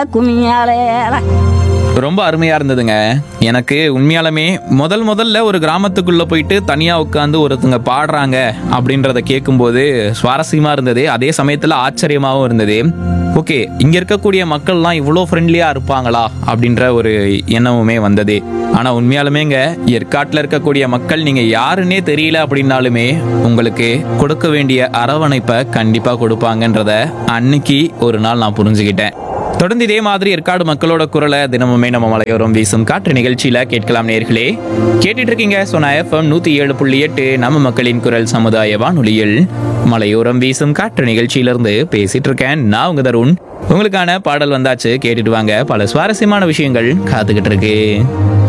கும்மியாலேல ரொம்ப அருமையா இருந்ததுங்க எனக்கு உண்மையாலுமே முதல் முதல்ல ஒரு கிராமத்துக்குள்ள போயிட்டு தனியா உட்காந்து ஒருத்தங்க பாடுறாங்க அப்படின்றத கேட்கும்போது சுவாரஸ்யமா இருந்தது அதே சமயத்துல ஆச்சரியமாவும் இருந்தது ஓகே இங்க இருக்கக்கூடிய மக்கள்லாம் இவ்வளோ ஃப்ரெண்ட்லியா இருப்பாங்களா அப்படின்ற ஒரு எண்ணமுமே வந்தது ஆனா உண்மையாலுமேங்க ஏற்காட்டில் இருக்கக்கூடிய மக்கள் நீங்க யாருன்னே தெரியல அப்படின்னாலுமே உங்களுக்கு கொடுக்க வேண்டிய அரவணைப்பை கண்டிப்பா கொடுப்பாங்கன்றத அன்னைக்கு ஒரு நாள் நான் புரிஞ்சுக்கிட்டேன் தொடர்ந்து இதே மாதிரி ஏற்காடு மக்களோட குரலை தினமுமே நம்ம மலையோரம் வீசும் காற்று நிகழ்ச்சியில கேட்கலாம் நேர்களே கேட்டுட்டு இருக்கீங்க சொன்ன எஃப்எம் நூத்தி ஏழு புள்ளி எட்டு நம்ம மக்களின் குரல் சமுதாய வானொலியில் மலையோரம் வீசும் காற்று நிகழ்ச்சியிலிருந்து பேசிட்டு இருக்கேன் நான் உங்க தருண் உங்களுக்கான பாடல் வந்தாச்சு கேட்டுட்டு வாங்க பல சுவாரஸ்யமான விஷயங்கள் காத்துக்கிட்டு இருக்கு